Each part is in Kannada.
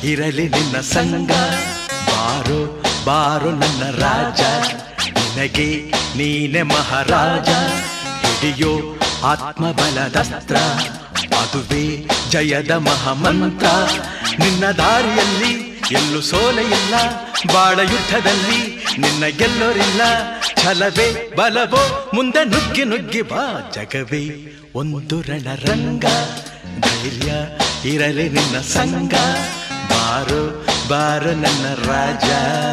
ಇರಲಿ ನಿನ್ನ ಸಂಗ ಬಾರೋ ಬಾರೋ ನನ್ನ ರಾಜ ನಿನಗೆ ನೀನೆ ಮಹಾರಾಜ ಹಿಡಿಯೋ ಆತ್ಮಬಲದಸ್ತ್ರ ಅದುವೇ ಜಯದ ಮಹಾಮಂತ್ರ ನಿನ್ನ ದಾರಿಯಲ್ಲಿ ಎಲ್ಲೂ ಸೋಲೆ ಇಲ್ಲ ಬಾಳ ಯುದ್ಧದಲ್ಲಿ ನಿನ್ನ ಗೆಲ್ಲೋರಿಲ್ಲ ಛಲವೇ ಬಲವೋ ಮುಂದೆ ನುಗ್ಗಿ ನುಗ್ಗಿ ಬಾ ಜಗವೇ ಒಂದು ರಣರಂಗ ಧೈರ್ಯ ಇರಲಿ ನಿನ್ನ ಸಂಗ ಬಾರೋ ಬಾರೋ ನನ್ನ ರಾಜ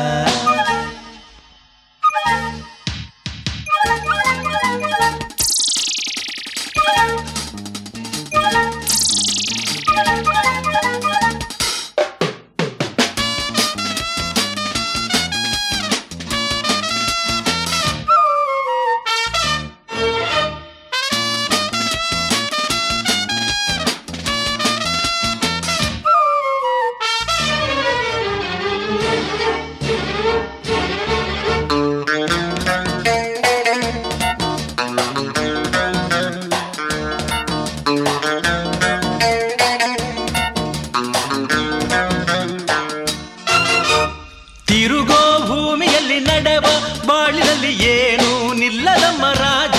ತಿರುಗೋ ಭೂಮಿಯಲ್ಲಿ ನಡೆವ ಬಾಳಿನಲ್ಲಿ ಏನು ನಿಲ್ಲದಮ್ಮ ರಾಜ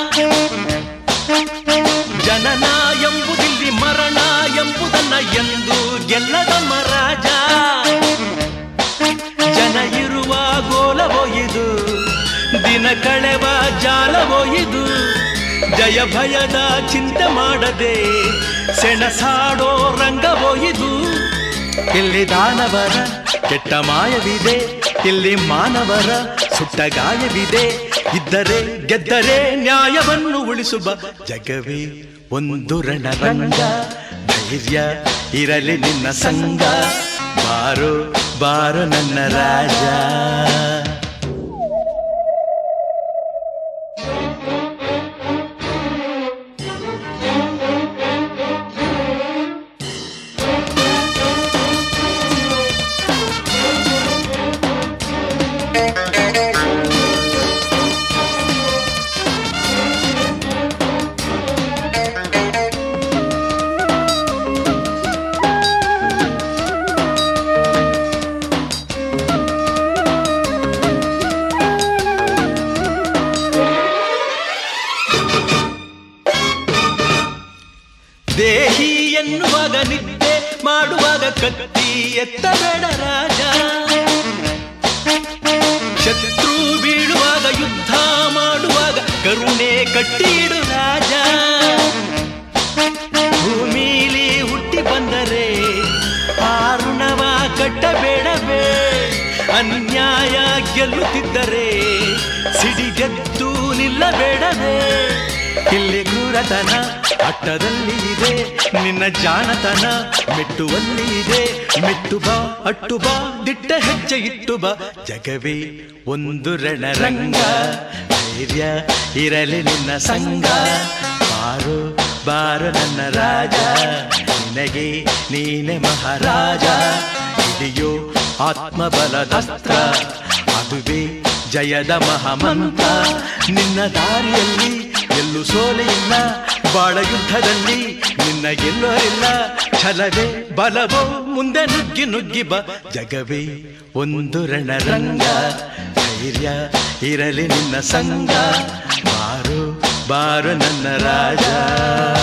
ಜನನ ಎಂಬುದಿಲ್ಲಿ ಮರಣ ಎಂಬುದನ್ನ ಎಂದು ಗೆಲ್ಲದಮ್ಮ ರಾಜ ಜನ ಇರುವ ಗೋಲವೋ ಇದು ದಿನ ಕಳೆವ ಜಾಲವೋ ಇದು ಜಯ ಭಯದ ಚಿಂತೆ ಮಾಡದೆ ಸೆಣಸಾಡೋ ರಂಗವೋ ಇದು ಇಲ್ಲಿ ದಾನವರ ಕೆಟ್ಟ ಮಾಯವಿದೆ ಇಲ್ಲಿ ಮಾನವರ ಸುಟ್ಟ ಗಾಯವಿದೆ ಇದ್ದರೆ ಗೆದ್ದರೆ ನ್ಯಾಯವನ್ನು ಉಳಿಸುವ ಜಗವೇ ಒಂದು ರಣರಂಗ ಧೈರ್ಯ ಇರಲಿ ನಿನ್ನ ಸಂಗ ಬಾರೋ ಬಾರೋ ನನ್ನ ರಾಜ ದೇಹಿ ಎನ್ನುವಾಗ ನಿದ್ದೆ ಮಾಡುವಾಗ ಕತ್ತಿ ಎತ್ತಬೇಡ ರಾಜ ಶತ್ರು ಬೀಳುವಾಗ ಯುದ್ಧ ಮಾಡುವಾಗ ಕರುಣೆ ಕಟ್ಟಿಡು ರಾಜ ಭೂಮಿಲಿ ಹುಟ್ಟಿ ಬಂದರೆ ಆರುಣವ ಕಟ್ಟಬೇಡವೇ ಅನ್ಯಾಯ ಗೆಲ್ಲುತ್ತಿದ್ದರೆ ಸಿಡಿಗೆದ್ದು ನಿಲ್ಲಬೇಡವೇ ಇಲ್ಲಿ ಕ್ರೂರತನ ಅಟ್ಟದಲ್ಲಿ ಇದೆ ನಿನ್ನ ಜಾಣತನ ಮೆಟ್ಟುವಲ್ಲಿ ಇದೆ ಮೆಟ್ಟು ಬಾ ಅಟ್ಟು ಬಾ ದಿಟ್ಟ ಹೆಜ್ಜೆ ಇಟ್ಟು ಬಾ ಜಗವೇ ಒಂದು ರಣರಂಗ ಧೈರ್ಯ ಇರಲಿ ನಿನ್ನ ಸಂಗ ಬಾರು ಬಾರು ನನ್ನ ರಾಜ ನಿನಗೆ ನೀನೆ ಮಹಾರಾಜ ಹಿಡಿಯೋ ಆತ್ಮಬಲದಸ್ತ್ರ ಅದುವೇ ಜಯದ ಮಹಾಮಂತ್ರ ನಿನ್ನ ದಾರಿಯಲ್ಲಿ ಎಲ್ಲೂ ಸೋಲೆ ಇಲ್ಲ ಬಾಳ ಯುದ್ಧದಲ್ಲಿ ನಿನ್ನ ಗೆಲ್ಲೋರಿಲ್ಲ ಛಲವೇ ಬಲವೋ ಮುಂದೆ ನುಗ್ಗಿ ನುಗ್ಗಿ ಬಾ ಜಗವೇ ಒಂದು ರಣರಂಗ ಧೈರ್ಯ ಇರಲಿ ನಿನ್ನ ಸಂಗ ಬಾರು ಬಾರು ನನ್ನ ರಾಜ